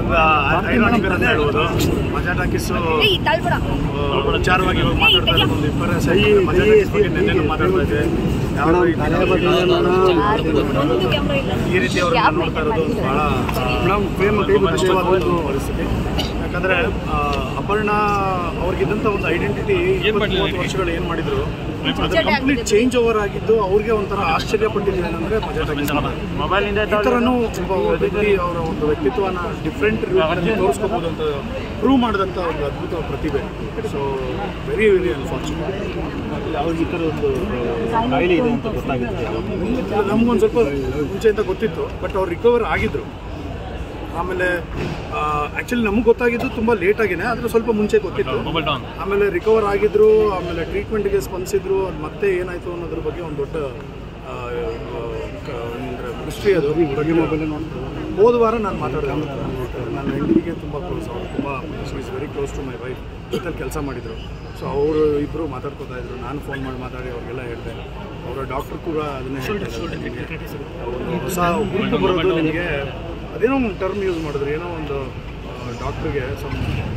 ಒಂದು ಐರಾನಿಕಲ್ ಅಂತ ಹೇಳ್ಬೋದು ಮಜಾ ಟಾಕೀಸು ಏಯ್ ತಳ್ಬೇಡ ವಿಚಾರವಾಗಿ ಇವಾಗ ಮಾತಾಡ್ತಾ ಇರೋದು ಒಂದು ಇಬ್ಬರ ಸಹಿ ಮಜಾ ಟಾಕೀಸ್ ಬಗ್ಗೆ ನೆನ್ನೆನೂ ಮಾತಾಡ್ತಾ ಇದ್ದೆ ಯಾವ ರೀತಿ ಒಂದು ಕ್ಯಾಮ್ರಾ ಇಲ್ಲ ಈ ರೀತಿ ಅವ್ರನ್ನ ನೋಡ್ತಾ ಇರೋದು ಒಂದು ಬಹಳ ತುಂಬ ಕಷ್ಟವಾದ ಒಂದು ಪರಿಸ್ಥಿತಿ ಯಾಕಂದ್ರೆ ಆ, ಅಪರ್ಣ ಅವ್ರಿಗಿದ್ದಂಥ ಒಂದು ಐಡೆಂಟಿಟಿ ಮೂವತ್ತು ವರ್ಷಗಳು ಏನು ಮಾಡಿದ್ರು ಅದು ಕಂಪ್ಲೀಟ್ ಚೇಂಜ್ ಓವರ್ ಆಗಿದ್ದು ಅವ್ರಿಗೆ ಒಂಥರ ಆಶ್ಚರ್ಯ ಪಟ್ಟಿದ್ದು ಏನಂದ್ರೆ ಮಜಾ ಟಾಕೀಸ್ ಈ ಥರನೂ ಒಬ್ಬ ವ್ಯಕ್ತಿ ಅವರ ಒಂದು ವ್ಯಕ್ತಿತ್ವನ ಡಿಫ್ರೆಂಟ್ ತೋರಿಸ್ಕೋಬಹುದು ಅಂತ ಪ್ರೂವ್ ಮಾಡಿದಂಥ ಒಂದು ಅದ್ಭುತ ಪ್ರತಿಭೆ ಸೊ ವೆರಿ ವೆರಿ ಅನ್ಫಾರ್ಚುನೇಟ್ ಅವ್ರಿಗೆ ಈ ಥರ ಒಂದು ಕಾಯಿಲೆ ಇದೆ ಅಂತ ಗೊತ್ತಾಗುತ್ತೆ ನಮ್ಗೊಂದು ಸ್ವಲ್ಪ ಮುಂಚೆಯಿಂದ ಗೊತ್ತಿತ್ತು ಬಟ್ ಅವ್ರು ರಿಕವರ್ ಆಗಿದ್ರು ಆಮೇಲೆ ಆ್ಯಕ್ಚುಲಿ ನಮಗೆ ಗೊತ್ತಾಗಿದ್ದು ತುಂಬ ಲೇಟ್ ಆಗಿನೇ ಆದರೆ ಸ್ವಲ್ಪ ಮುಂಚೆ ಗೊತ್ತಿತ್ತು ಆಮೇಲೆ ರಿಕವರ್ ಆಗಿದ್ರು ಆಮೇಲೆ ಟ್ರೀಟ್ಮೆಂಟ್ಗೆ ಸ್ಪಂದಿಸಿದ್ರು ಅದು ಮತ್ತೆ ಏನಾಯಿತು ಅನ್ನೋದ್ರ ಬಗ್ಗೆ ಒಂದು ದೊಡ್ಡ ಆ, ಆ, ಕ- ಅಂದ್ರೆ ಹಿಸ್ಟ್ರಿ ಅದು ಬಗ್ಗೆ ಮೊಬೈಲ್ ಹೋದ ವಾರ ನಾನು ಮಾತಾಡಿದೆ ನನ್ನ ಹೆಂಡತಿಗೆ ತುಂಬ ಕ್ಲೋಸ್ ಅವರು ತುಂಬ is very close to my wife ಜೊತೆಲಿ ಕೆಲಸ ಮಾಡಿದರು ಸೊ ಅವರು ಇಬ್ಬರು ಮಾತಾಡ್ಕೊತಾ ಇದ್ರು ನಾನು ಫೋನ್ ಮಾಡಿ ಮಾತಾಡಿ ಅವ್ರಿಗೆಲ್ಲ ಹೇಳಿದೆ ಅವರ ಡಾಕ್ಟರ್ ಕೂಡ ಅದನ್ನೇ ಹೇಳ್ತಾ ಇದ್ದಾರೆ ನಿಮಗೆ ಒಂದು ಹೊಸ ಹುಟ್ಟು ಬರೋದು ನಿಮಗೆ ಅದೇನೋ ಒಂದು ಟರ್ಮ್ ಯೂಸ್ ಮಾಡಿದ್ರು ಏನೋ ಒಂದು ಡಾಕ್ಟ್ರಿಗೆ ಸಮ್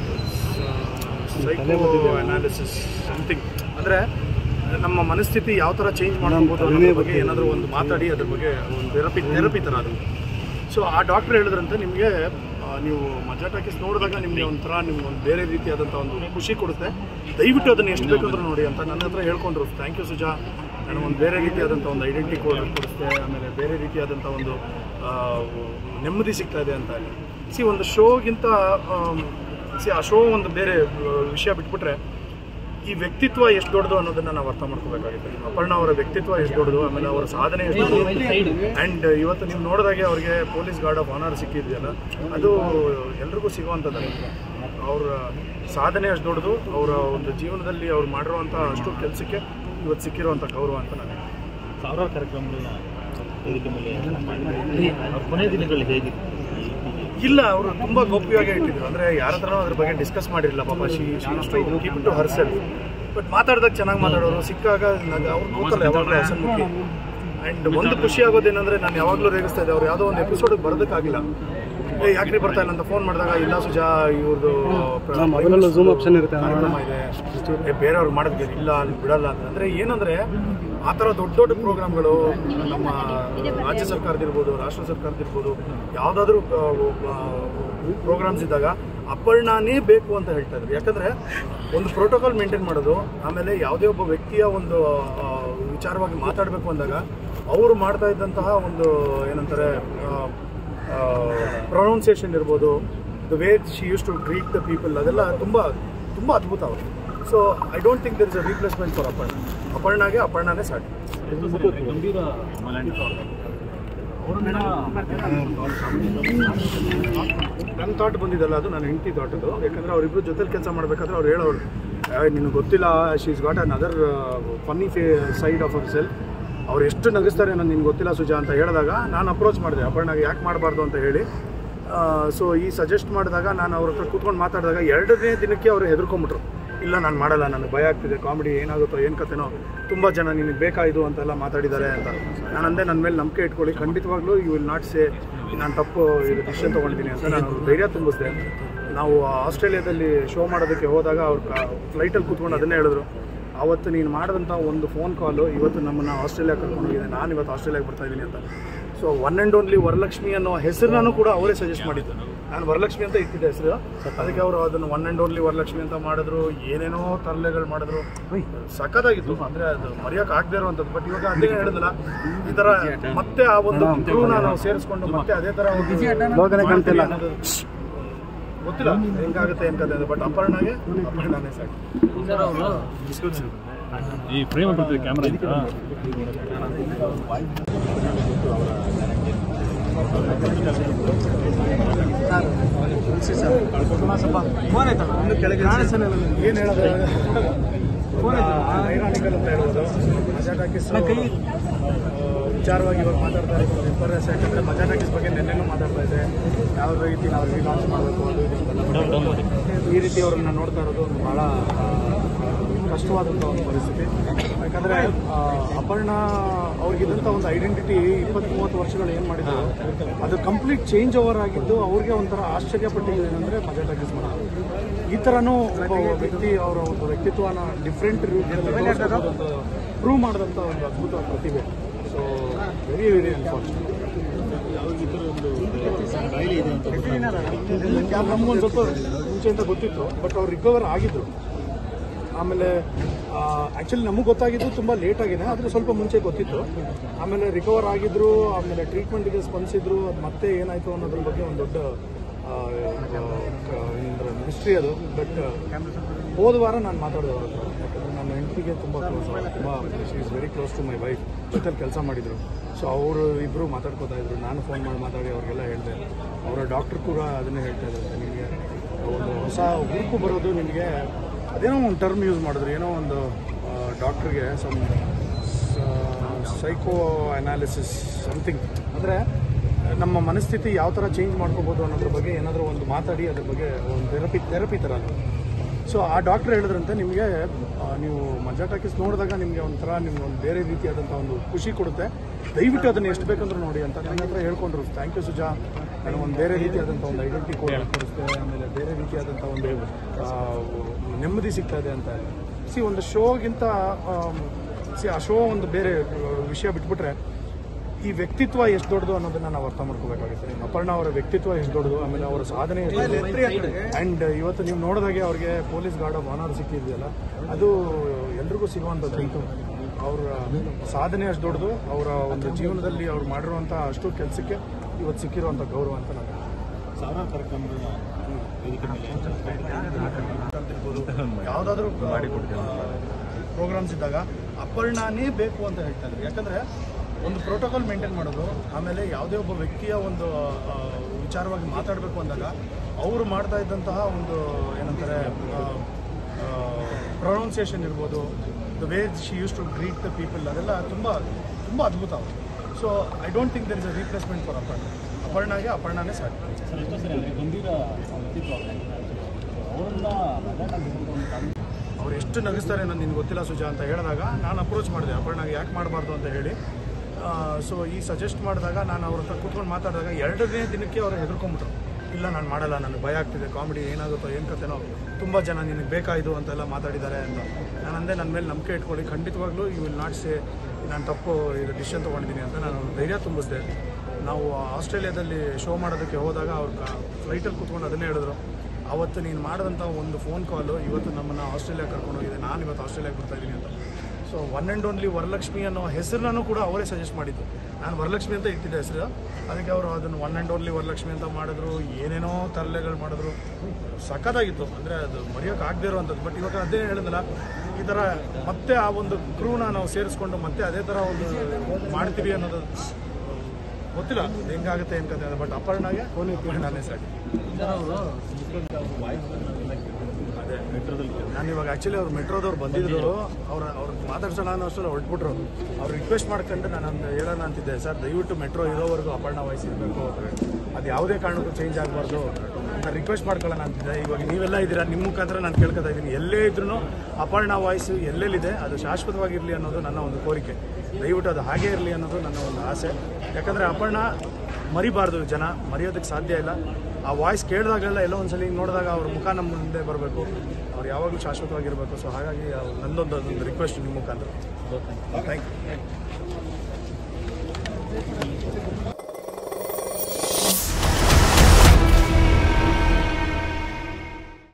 ಸೈಕೋ ಅನಾಲಿಸಿಸ್ ಸಮಥಿಂಗ್ ಅಂದರೆ ನಮ್ಮ ಮನಸ್ಥಿತಿ ಯಾವ ಥರ ಚೇಂಜ್ ಮಾಡ್ಬೋದು ಅನ್ನೋದ್ರ ಬಗ್ಗೆ ಏನಾದರೂ ಒಂದು ಮಾತಾಡಿ ಅದ್ರ ಬಗ್ಗೆ ಒಂದು ಥೆರಪಿ ಥೆರಪಿ ಥರ ಅದು ಸೊ ಆ ಡಾಕ್ಟ್ರ್ ಹೇಳಿದ್ರಂತೆ ನಿಮಗೆ ಆ, ನೀವು ಮಜಾ ಟಾಕೀಸ್ ನೋಡಿದಾಗ ನಿಮಗೆ ಒಂಥರ ನಿಮ್ಗೆ ಒಂದು ಬೇರೆ ರೀತಿಯಾದಂಥ ಒಂದು ಖುಷಿ ಕೊಡುತ್ತೆ ದಯವಿಟ್ಟು ಅದನ್ನು ಎಷ್ಟು ಬೇಕಂದ್ರೂ ನೋಡಿ ಅಂತ ನನ್ನ ಹತ್ರ ಹೇಳ್ಕೊಂಡ್ರು ಥ್ಯಾಂಕ್ ಯು ಸುಜಾ ನನಗೆ ಒಂದು ಬೇರೆ ರೀತಿಯಾದಂಥ ಒಂದು ಐಡೆಂಟಿ ಕೋಡ್ ಕೊಡಿಸ್ತೆ ಆಮೇಲೆ ಬೇರೆ ರೀತಿಯಾದಂಥ ಒಂದು ಆ, ನೆಮ್ಮದಿ ಸಿಗ್ತಾ ಇದೆ ಅಂತ ಸಿ ಒಂದು ಶೋಗಿಂತ ಸಿ ಆ ಶೋ ಒಂದು ಬೇರೆ ಆ, ವಿಷಯ ಬಿಟ್ಬಿಟ್ರೆ ಈ ವ್ಯಕ್ತಿತ್ವ ಎಷ್ಟು ದೊಡ್ಡದು ಅನ್ನೋದನ್ನ ನಾವು ಅರ್ಥ ಮಾಡ್ಕೋಬೇಕಾಗಿದೆ ಅಪರ್ಣ ಅವರ ವ್ಯಕ್ತಿತ್ವ ಎಷ್ಟು ದೊಡ್ಡದು ಆಮೇಲೆ ಅವರ ಸಾಧನೆ ಎಷ್ಟು ದೊಡ್ಡದು ಆ್ಯಂಡ್ ಇವತ್ತು ನೀವು ನೋಡಿದಾಗೆ ಅವ್ರಿಗೆ ಪೊಲೀಸ್ ಗಾರ್ಡ್ ಆಫ್ ಆನರ್ ಸಿಕ್ಕಿದೆಯಲ್ಲ ಅದು ಎಲ್ರಿಗೂ ಸಿಗುವಂಥದ್ದು ಅವರ ಸಾಧನೆ ಅಷ್ಟು ದೊಡ್ಡದು ಅವರ ಒಂದು ಜೀವನದಲ್ಲಿ ಅವ್ರು ಮಾಡಿರುವಂಥ ಅಷ್ಟು ಕೆಲಸಕ್ಕೆ ಇವತ್ತು ಸಿಕ್ಕಿರುವಂಥ ಗೌರವ ಅಂತ ನಾನು ಹೇಳ್ತೀನಿ. ಸಾವಿರಾರು ಕಾರ್ಯಕ್ರಮಗಳನ್ನ ವೇದಿಕೆ ಮೇಲೆ ಮಾಡಿದ್ದಾರೆ ಅವ್ರ ಕೊನೆಯ ದಿನಗಳಲ್ಲಿ ಹೇಗಿತ್ತು ಇಲ್ಲ ಅವರು ತುಂಬ ಗೌಪ್ಯವಾಗಿ ಇಟ್ಟಿದ್ರು ಅಂದರೆ ಯಾರ ಹತ್ರನೂ ಅದ್ರ ಬಗ್ಗೆ ಡಿಸ್ಕಸ್ ಮಾಡಿರಲಿಲ್ಲ ಪಾಪ she keep to herself but ಮಾತಾಡಿದಾಗ ಚೆನ್ನಾಗಿ ಮಾತಾಡೋರು ಸಿಕ್ಕಾಗ ನಗ ಅವ್ರು ಕೂತಲ್ಲ ಯಾವಾಗಲೂ ಹಸನ್ಮುಖಿ ಆ್ಯಂಡ್ ಒಂದು ಖುಷಿ ಆಗೋದೇನೆಂದರೆ ನಾನು ಯಾವಾಗಲೂ ರೇಗಿಸ್ತಾ ಇದ್ದೆ ಅವ್ರು ಯಾವುದೋ ಒಂದು ಎಪಿಸೋಡಿಗೆ ಬರೋದಕ್ಕಾಗಿಲ್ಲ ಏ ಯಾಕ್ರಿ ಬರ್ತಾ ಇಲ್ಲ ಅಂತ ಫೋನ್ ಮಾಡಿದಾಗ ಇಲ್ಲ ಸುಜಾ ಇವ್ರದ್ದು ಮೊಬೈಲಲ್ಲೂ ಝೂಮ್ ಆಪ್ಷನ್ ಇರುತ್ತೆ ಕಾರ್ಯಕ್ರಮ ಇದೆ ಏ ಬೇರೆಯವ್ರು ಮಾಡಿದ್ಗೆ ಇಲ್ಲ ಅಲ್ಲಿ ಬಿಡಲ್ಲ ಅಂತ ಅಂದರೆ ಏನಂದರೆ ಆ ಥರ ದೊಡ್ಡ ದೊಡ್ಡ ಪ್ರೋಗ್ರಾಮ್ಗಳು ನಮ್ಮ ರಾಜ್ಯ ಸರ್ಕಾರದಿರ್ಬೋದು ರಾಷ್ಟ್ರ ಸರ್ಕಾರದಿರ್ಬೋದು ಯಾವುದಾದ್ರೂ ಪ್ರೋಗ್ರಾಮ್ಸ್ ಇದ್ದಾಗ ಅಪರ್ಣಾನೇ ಬೇಕು ಅಂತ ಹೇಳ್ತಾ ಇದ್ರು ಯಾಕಂದರೆ ಒಂದು ಪ್ರೋಟೋಕಾಲ್ ಮೇಂಟೈನ್ ಮಾಡೋದು ಆಮೇಲೆ ಯಾವುದೇ ಒಬ್ಬ ವ್ಯಕ್ತಿಯ ಒಂದು ಆ, ವಿಚಾರವಾಗಿ ಮಾತಾಡಬೇಕು ಅಂದಾಗ ಅವರು ಮಾಡ್ತಾ ಇದ್ದಂತಹ ಒಂದು ಏನಂತಾರೆ ಪ್ರೊನೌನ್ಸಿಯೇಷನ್ ಇರ್ಬೋದು the way she use to treat the people ಅದೆಲ್ಲ ತುಂಬ ತುಂಬ ಅದ್ಭುತ ಅವರು so I don't think there is a replacement for Aparna ಅಪರ್ಣಾಗೆ ಅಪರ್ಣಾನೇ ಸಾಟಿ ಗಂಭೀರ ನನ್ನ ಥಾಟ್ ಬಂದಿದ್ದಲ್ಲ ಅದು ನನ್ನ ಹೆಂಡತಿ ಥಾಟ್ ಅದು ಯಾಕಂದ್ರೆ ಅವರಿಬ್ರು ಜೊತೆಲಿ ಕೆಲಸ ಮಾಡಬೇಕಾದ್ರೆ ಅವ್ರು ಹೇಳೋರು ನಿನಗೆ ಗೊತ್ತಿಲ್ಲ she's got another funny ಫೇ ಸೈಡ್ ಆಫ್ ಅವರ್ ಸೆಲ್ ಅವ್ರು ಎಷ್ಟು ನಗಿಸ್ತಾರೆ ಅನ್ನೋದು ನಿನ್ಗೆ ಗೊತ್ತಿಲ್ಲ ಸುಜಾ ಅಂತ ಹೇಳಿದಾಗ ನಾನು ಅಪ್ರೋಚ್ ಮಾಡಿದೆ ಅಪರ್ಣಾಗೆ ಯಾಕೆ ಮಾಡಬಾರ್ದು ಅಂತ ಹೇಳಿ ಸೊ ಈ ಸಜೆಸ್ಟ್ ಮಾಡಿದಾಗ ನಾನು ಅವ್ರ ಹತ್ರ ಕೂತ್ಕೊಂಡು ಮಾತಾಡಿದಾಗ ಎರಡನೇ ದಿನಕ್ಕೆ ಅವರು ಹೆದರ್ಕೊಂಬಿಟ್ರು ಇಲ್ಲ ನಾನು ಮಾಡಲ್ಲ ನನಗೆ ಭಯ ಆಗ್ತಿದೆ ಕಾಮಿಡಿ ಏನಾಗುತ್ತೋ ಏನು ಕತೆನೋ ತುಂಬ ಜನ ನಿನಗೆ ಬೇಕಾಯಿತು ಅಂತೆಲ್ಲ ಮಾತಾಡಿದ್ದಾರೆ ಅಂತ ನಾನು ಅಂದೆ ನನ್ನ ಮೇಲೆ ನಂಬಿಕೆ ಇಟ್ಕೊಳ್ಳಿ ಖಂಡಿತವಾಗ್ಲೂ ಯು ವಿಲ್ ನಾಟ್ ಸೇ ನಾನು ತಪ್ಪು ಇದು ಡಿಸಿಷನ್ ತೊಗೊಂಡಿದ್ದೀನಿ ಅಂತ ನಾನು ಅವ್ರಿಗೆ ಧೈರ್ಯ ತುಂಬಿಸಿದೆ ನಾವು ಆಸ್ಟ್ರೇಲಿಯಾದಲ್ಲಿ ಶೋ ಮಾಡೋದಕ್ಕೆ ಹೋದಾಗ ಅವ್ರು ಫ್ಲೈಟಲ್ಲಿ ಕೂತ್ಕೊಂಡು ಅದನ್ನೇ ಹೇಳಿದ್ರು ಆವತ್ತು ನೀನು ಮಾಡಿದಂಥ ಒಂದು ಫೋನ್ ಕಾಲು ಇವತ್ತು ನಮ್ಮನ್ನು ಆಸ್ಟ್ರೇಲಿಯಾ ಕರ್ಕೊಂಡು ಹೋಗಿದೆ ನಾನು ಇವತ್ತು ಆಸ್ಟ್ರೇಲಿಯಾಗೆ ಬರ್ತಾ ಇದ್ದೀನಿ ಅಂತ so one and only Varalakshmi ಅನ್ನೋ ಹೆಸರನ್ನು ಕೂಡ ಅವರೇ ಸಜೆಸ್ಟ್ ಮಾಡಿದ್ದು ನಾನು ವರಲಕ್ಷ್ಮಿ ಅಂತ ಇಟ್ಟಿದ್ದೆ ಹೆಸರು ಅದಕ್ಕೆ ಅವರು ಅದನ್ನು ಒನ್ ಆ್ಯಂಡ್ ಓನ್ಲಿ ವರಲಕ್ಷ್ಮಿ ಅಂತ ಮಾಡಿದ್ರು ಏನೇನೋ ತರಲೆಗಳು ಮಾಡಿದ್ರು ಸಖತ್ತಾಗಿತ್ತು ಅಂದರೆ ಅದು ಮರೆಯೋಕೆ ಆಗದೆ ಇರುವಂಥದ್ದು ಬಟ್ ಇವಾಗ ಅದೇ ಹೇಳಿದ್ನಲ್ಲ ಈ ಥರ ಮತ್ತೆ ಆ ಒಂದು ಕ್ರೂನ ನಾವು ಸೇರಿಸ್ಕೊಂಡು ಮತ್ತೆ ಅದೇ ಥರ ಒಂದು ಮಾಡ್ತೀವಿ ಅನ್ನೋದು ಗೊತ್ತಿಲ್ಲ ಹೆಂಗಾಗುತ್ತೆ ಏನ್ ಕತೆ ಬಟ್ ಅಪರ್ಣಾಗೆ ಅಪರ್ಣಾನೇ ಸಾಕು ಈ ಫ್ರೇಮ್ ಬರ್ತದೆ ಕ್ಯಾಮ್ರಾ ಇದೆಯಾ ಏನು ಹೇಳೋದು ಐರಾನಿಕಲ್ ಅಂತ ಹೇಳ್ಬೋದು ಮಜಾ ಟಾಕೀಸ್ ವಿಚಾರವಾಗಿ ಇವಾಗ ಮಾತಾಡ್ತಾ ಇರೋದು ವಿಪರ್ಯಾಸ ಯಾಕಂದರೆ ಮಜಾ ಟಾಕೀಸ್ ಬಗ್ಗೆ ನೆನ್ನೆನೂ ಮಾತಾಡ್ತಾ ಇದ್ದೆ ಯಾವ ರೀತಿ ನಾವು ರೀಲಾಂಚ್ ಮಾಡಬೇಕು ಅದು ಇದು ಅಂತೆಲ್ಲ. ಈ ರೀತಿ ಅವ್ರನ್ನ ನೋಡ್ತಾ ಇರೋದು ಒಂದು ಭಾಳ ಕಷ್ಟವಾದಂಥ ಒಂದು ಪರಿಸ್ಥಿತಿ ಯಾಕಂದರೆ ಅಪರ್ಣ ಅವ್ರಿಗಿದ್ದಂಥ ಒಂದು ಐಡೆಂಟಿಟಿ ಇಪ್ಪತ್ತು ಮೂವತ್ತು ವರ್ಷಗಳು ಏನು ಮಾಡಿದ್ರು ಅದು ಕಂಪ್ಲೀಟ್ ಚೇಂಜ್ ಓವರ್ ಆಗಿದ್ದು ಅವ್ರಿಗೆ ಒಂಥರ ಆಶ್ಚರ್ಯಪಟ್ಟಿದ್ದು ಏನಂದರೆ ಮಜಾ ಟಾಕೀಸ್ ಮಾಡೋದು ಈ ಥರನೂ ಒಬ್ಬ ವ್ಯಕ್ತಿ ಅವರ ಒಂದು ವ್ಯಕ್ತಿತ್ವನ ಡಿಫ್ರೆಂಟ್ ಪ್ರೂವ್ ಮಾಡಿದಂಥ ಒಂದು ಅದ್ಭುತ ಪ್ರತಿಭೆ ಸೊ ವೆರಿ ವೆರಿ ಅನ್ಫಾರ್ಚುನೇಟ್ ಕಾಯಿಲೆ ಇದೆ ಅಂತ ನಮಗೊಂದು ಸ್ವಲ್ಪ ಮುಂಚೆ ಅಂತ ಗೊತ್ತಿತ್ತು ಬಟ್ ಅವ್ರು ರಿಕವರ್ ಆಗಿದ್ರು ಆಮೇಲೆ ಆ್ಯಕ್ಚುಲಿ ನಮಗೆ ಗೊತ್ತಾಗಿದ್ದು ತುಂಬ ಲೇಟ್ ಆಗಿದೆ ಆದರೆ ಸ್ವಲ್ಪ ಮುಂಚೆ ಗೊತ್ತಿತ್ತು ಆಮೇಲೆ ರಿಕವರ್ ಆಗಿದ್ರು ಆಮೇಲೆ ಟ್ರೀಟ್ಮೆಂಟ್ಗೆ ಸ್ಪಂದಿಸಿದ್ರು ಅದು ಮತ್ತೆ ಏನಾಯಿತು ಅನ್ನೋದ್ರ ಬಗ್ಗೆ ಒಂದು ದೊಡ್ಡ ಹಿಸ್ಟ್ರಿ ಅದು ಬಟ್ ಹೋದ ವಾರ ನಾನು ಮಾತಾಡಿದೆ ಅವ್ರ ಹತ್ರ ಯಾಕಂದರೆ ನನ್ನ ಹೆಂಡತಿಗೆ ತುಂಬ ಕ್ಲೋಸ್ ತುಂಬ she is very close to my wife ಜೊತೆಲಿ ಕೆಲಸ ಮಾಡಿದರು ಸೊ ಅವರು ಇಬ್ಬರು ಮಾತಾಡ್ಕೋತಾ ಇದ್ರು ನಾನು ಫೋನ್ ಮಾಡಿ ಮಾತಾಡಿ ಅವ್ರಿಗೆಲ್ಲ ಹೇಳಿದೆ ಅವರ ಡಾಕ್ಟ್ರು ಕೂಡ ಅದನ್ನೇ ಹೇಳ್ತಾ ಇದ್ದಾರೆ ನಿಮಗೆ ಒಂದು ಹೊಸ ಹುರುಪು ಬರೋದು ನಿಮಗೆ ಅದೇನೋ ಒಂದು ಟರ್ಮ್ ಯೂಸ್ ಮಾಡಿದ್ರು ಏನೋ ಒಂದು ಡಾಕ್ಟ್ರಿಗೆ ಸಮ್ ಸೈಕೋ ಅನಾಲಿಸಿಸ್ ಸಮಥಿಂಗ್ ಅಂದರೆ ನಮ್ಮ ಮನಸ್ಥಿತಿ ಯಾವ ಥರ ಚೇಂಜ್ ಮಾಡ್ಕೋಬೋದು ಅನ್ನೋದ್ರ ಬಗ್ಗೆ ಏನಾದರೂ ಒಂದು ಮಾತಾಡಿ ಅದ್ರ ಬಗ್ಗೆ ಒಂದು ಥೆರಪಿ ಥೆರಪಿ ಥರ ಅದು ಸೊ ಆ ಡಾಕ್ಟ್ರ್ ಹೇಳಿದ್ರಂತೆ ನಿಮಗೆ ಆ, ನೀವು ಮಜಾ ಟಾಕೀಸ್ ನೋಡಿದಾಗ ನಿಮಗೆ ಒಂಥರ ನಿಮ್ಗೆ ಒಂದು ಬೇರೆ ರೀತಿಯಾದಂಥ ಒಂದು ಖುಷಿ ಕೊಡುತ್ತೆ ದಯವಿಟ್ಟು ಅದನ್ನು ಎಷ್ಟು ಬೇಕಂದ್ರೂ ನೋಡಿ ಅಂತ ನನ್ನ ಹತ್ರ ಹೇಳ್ಕೊಂಡ್ರು ಥ್ಯಾಂಕ್ ಯು ಸುಜಾ ನನಗೆ ಒಂದು ಬೇರೆ ರೀತಿಯಾದಂಥ ಒಂದು ಐಡೆಂಟಿ ಕೋಡ್ ಕೊಡಿಸ್ತೆ ಆಮೇಲೆ ಬೇರೆ ರೀತಿಯಾದಂಥ ಒಂದು ಆ, ನೆಮ್ಮದಿ ಸಿಗ್ತಾ ಇದೆ ಅಂತ ಸಿ ಒಂದು ಶೋಗಿಂತ ಸಿ ಆ ಶೋ ಒಂದು ಬೇರೆ ಆ, ವಿಷಯ ಬಿಟ್ಬಿಟ್ರೆ ಈ ವ್ಯಕ್ತಿತ್ವ ಎಷ್ಟು ದೊಡ್ಡದು ಅನ್ನೋದನ್ನ ನಾವು ಅರ್ಥ ಮಾಡ್ಕೋಬೇಕಾಗುತ್ತೆ ಅಪರ್ಣ ಅವರ ವ್ಯಕ್ತಿತ್ವ ಎಷ್ಟು ದೊಡ್ಡದು ಆಮೇಲೆ ಅವರ ಸಾಧನೆ ಅಂಡ್ ಇವತ್ತು ನೀವು ನೋಡಿದಾಗೆ ಅವ್ರಿಗೆ ಪೊಲೀಸ್ ಗಾರ್ಡ್ ಆಫ್ ಆನರ್ ಸಿಕ್ಕಿದೆಯಲ್ಲ ಅದು ಎಲ್ರಿಗೂ ಸಿಗುವಂಥದ್ದು ಅವರ ಸಾಧನೆ ಅಷ್ಟು ದೊಡ್ಡದು ಅವರ ಒಂದು ಜೀವನದಲ್ಲಿ ಅವ್ರು ಮಾಡಿರುವಂಥ ಅಷ್ಟು ಕೆಲಸಕ್ಕೆ ಇವತ್ತು ಸಿಕ್ಕಿರುವಂಥ ಗೌರವ ಅಂತ ನಾನು ಸಾವಿರಾರು ಕಾರ್ಯಕ್ರಮಗಳನ್ನ ವೇದಿಕೆ ಮೇಲೆ ಯಾವುದಾದ್ರೂ ಪ್ರೋಗ್ರಾಮ್ಸ್ ಇದ್ದಾಗ ಅಪರ್ಣಾನೇ ಬೇಕು ಅಂತ ಹೇಳ್ತಾ ಇದ್ರು ಯಾಕಂದ್ರೆ ಒಂದು ಪ್ರೋಟೋಕಾಲ್ ಮೇಂಟೈನ್ ಮಾಡೋದು ಆಮೇಲೆ ಯಾವುದೇ ಒಬ್ಬ ವ್ಯಕ್ತಿಯ ಒಂದು ಆ, ವಿಚಾರವಾಗಿ ಮಾತಾಡಬೇಕು ಅಂದಾಗ ಅವರು ಮಾಡ್ತಾ ಇದ್ದಂತಹ ಒಂದು ಏನಂತಾರೆ ಪ್ರೊನೌನ್ಸಿಯೇಷನ್ ಇರ್ಬೋದು the way she use to greet the people ಅದೆಲ್ಲ ತುಂಬ ತುಂಬ ಅದ್ಭುತ so I don't think there is a replacement for Aparna ಅಪರ್ಣಾಗೆ ಅಪರ್ಣಾನೇ ಸಾಕು ಸರ್ ಎಷ್ಟೋ ಸರಿ ಅಂದರೆ ಗಂಭೀರ ವ್ಯಕ್ತಿತ್ವ ಅವರನ್ನ ಅವ್ರು ಎಷ್ಟು ನಗಿಸ್ತಾರೆ ಅನ್ನೋದು ನಿನ್ಗೆ ಗೊತ್ತಿಲ್ಲ ಸುಜಾ ಅಂತ ಹೇಳಿದಾಗ ನಾನು ಅಪ್ರೋಚ್ ಮಾಡಿದೆ ಅಪರ್ಣಾಗೆ ಯಾಕೆ ಮಾಡಬಾರ್ದು ಅಂತ ಹೇಳಿ ಸೊ ಈ ಸಜೆಸ್ಟ್ ಮಾಡಿದಾಗ ನಾನು ಅವ್ರ ಹತ್ರ ಕೂತ್ಕೊಂಡು ಮಾತಾಡಿದಾಗ ಎರಡನೇ ದಿನಕ್ಕೆ ಅವ್ರು ಹೆದರ್ಕೊಂಬಿಟ್ರು ಇಲ್ಲ ನಾನು ಮಾಡಲ್ಲ ನನಗೆ ಭಯ ಆಗ್ತಿದೆ ಕಾಮಿಡಿ ಏನಾಗುತ್ತೋ ಏನು ಕತೆನೋ ತುಂಬ ಜನ ನಿನಗೆ ಬೇಕಾಯಿತು ಅಂತೆಲ್ಲ ಮಾತಾಡಿದ್ದಾರೆ ಅಂತ ನಾನು ಅಂದೆ ನನ್ನ ಮೇಲೆ ನಂಬಿಕೆ ಇಟ್ಕೊಳ್ಳಿ ಖಂಡಿತವಾಗ್ಲೂ ಯು ವಿಲ್ ನಾಟ್ ಸೇ ನಾನು ತಪ್ಪು ಇದು ಡಿಸಿಷನ್ ತೊಗೊಂಡಿದ್ದೀನಿ ಅಂತ ನಾನು ಧೈರ್ಯ ತುಂಬಿಸಿದೆ ನಾವು ಆಸ್ಟ್ರೇಲಿಯಾದಲ್ಲಿ ಶೋ ಮಾಡೋದಕ್ಕೆ ಹೋದಾಗ ಅವ್ರು ಫ್ಲೈಟಲ್ಲಿ ಕೂತ್ಕೊಂಡು ಅದನ್ನೇ ಹೇಳಿದ್ರು ಅವತ್ತು ನೀನು ಮಾಡಿದಂಥ ಒಂದು ಫೋನ್ ಕಾಲು ಇವತ್ತು ನಮ್ಮನ್ನು ಆಸ್ಟ್ರೇಲಿಯಾ ಕರ್ಕೊಂಡು ಹೋಗಿದೆ ನಾನು ಇವತ್ತು ಆಸ್ಟ್ರೇಲಿಯಾಗೆ ಬರ್ತಾ ಇದ್ದೀನಿ ಅಂತ so one and only Varalakshmi ಅನ್ನೋ ಹೆಸರನ್ನು ಕೂಡ ಅವರೇ ಸಜೆಸ್ಟ್ ಮಾಡಿದ್ದು ನಾನು ವರಲಕ್ಷ್ಮಿ ಅಂತ ಇಟ್ಟಿದ್ದೆ ಹೆಸರು ಅದಕ್ಕೆ ಅವರು ಅದನ್ನು ಒನ್ ಆ್ಯಂಡ್ ಓನ್ಲಿ ವರಲಕ್ಷ್ಮಿ ಅಂತ ಮಾಡಿದ್ರು ಏನೇನೋ ತರಲೆಗಳು ಮಾಡಿದ್ರು ಸಖತ್ತಾಗಿತ್ತು ಅಂದರೆ ಅದು ಮರೆಯೋಕೆ ಆಗದೇ ಇರುವಂಥದ್ದು ಬಟ್ ಇವಾಗ ಅದೇ ಹೇಳಿದ್ನಲ್ಲ ಈ ಥರ ಮತ್ತೆ ಆ ಒಂದು ಕ್ರೂನ ನಾವು ಸೇರಿಸ್ಕೊಂಡು ಮತ್ತೆ ಅದೇ ಥರ ಒಂದು ಮಾಡ್ತೀವಿ ಅನ್ನೋದು ಗೊತ್ತಿಲ್ಲ ಅದು ಹೆಂಗಾಗುತ್ತೆ ಏನು ಕತೆ ಬಟ್ ಅಪರ್ಣಾಗೆ ಅಪರ್ಣಾನೇ ಸಾಕು ಅದೇ ಮೆಟ್ರೋದಲ್ಲಿ ನಾನು ಇವಾಗ ಆ್ಯಕ್ಚುಲಿ ಅವ್ರು ಮೆಟ್ರೋದವ್ರು ಬಂದಿದ್ರು ಅವ್ರ ಅವ್ರು ಮಾತಾಡ್ಸೋಣ ಅನ್ನೋ ಅಷ್ಟರಲ್ಲಿ ಹೊರಟ್ಬಿಟ್ರು ಅವ್ರು ರಿಕ್ವೆಸ್ಟ್ ಮಾಡ್ಕೊಂಡು ನಾನು ಒಂದು ಹೇಳೋಣ ಅಂತಿದ್ದೆ ಸರ್ ದಯವಿಟ್ಟು ಮೆಟ್ರೋ ಇರೋವರೆಗೂ ಅಪರ್ಣ ವಹಿಸಿರ್ಬೇಕು ಅದು ಯಾವುದೇ ಕಾರಣಕ್ಕೂ ಚೇಂಜ್ ಆಗಬಾರ್ದು ಅಂತ ರಿಕ್ವೆಸ್ಟ್ ಮಾಡ್ಕೊಳ್ಳೋಣ ಅಂತಿದ್ದೆ ಇವಾಗ ನೀವೆಲ್ಲ ಇದ್ದೀರಾ ನಿಮ್ಮ ಮುಖಾಂತರ ನಾನು ಕೇಳ್ಕೊತಾ ಇದ್ದೀನಿ ಎಲ್ಲೇ ಇದ್ರೂ ಅಪರ್ಣ ವಾಯ್ಸ್ ಎಲ್ಲೆಲ್ಲಿದೆ ಅದು ಶಾಶ್ವತವಾಗಿರಲಿ ಅನ್ನೋದು ನನ್ನ ಒಂದು ಕೋರಿಕೆ ದಯವಿಟ್ಟು ಅದು ಹಾಗೇ ಇರಲಿ ಅನ್ನೋದು ನನ್ನ ಒಂದು ಆಸೆ ಯಾಕಂದರೆ ಅಪರ್ಣ ಮರಿಬಾರ್ದು ಜನ ಮರೆಯೋದಕ್ಕೆ ಸಾಧ್ಯ ಇಲ್ಲ ಆ ವಾಯ್ಸ್ ಕೇಳಿದಾಗಲೆಲ್ಲ ಎಲ್ಲೋ ಒಂದ್ಸಲಿ ನೋಡಿದಾಗ ಅವ್ರ ಮುಖ ನಮ್ಮ ಮುಂದೆ ಬರಬೇಕು ಅವ್ರು ಯಾವಾಗಲೂ ಶಾಶ್ವತವಾಗಿರಬೇಕು ಸೊ ಹಾಗಾಗಿ ಅವ್ರು ನಂದೊಂದು ಒಂದು ರಿಕ್ವೆಸ್ಟ್ ನಿಮ್ಮ ಮುಖಾಂತರ ಥ್ಯಾಂಕ್ ಯು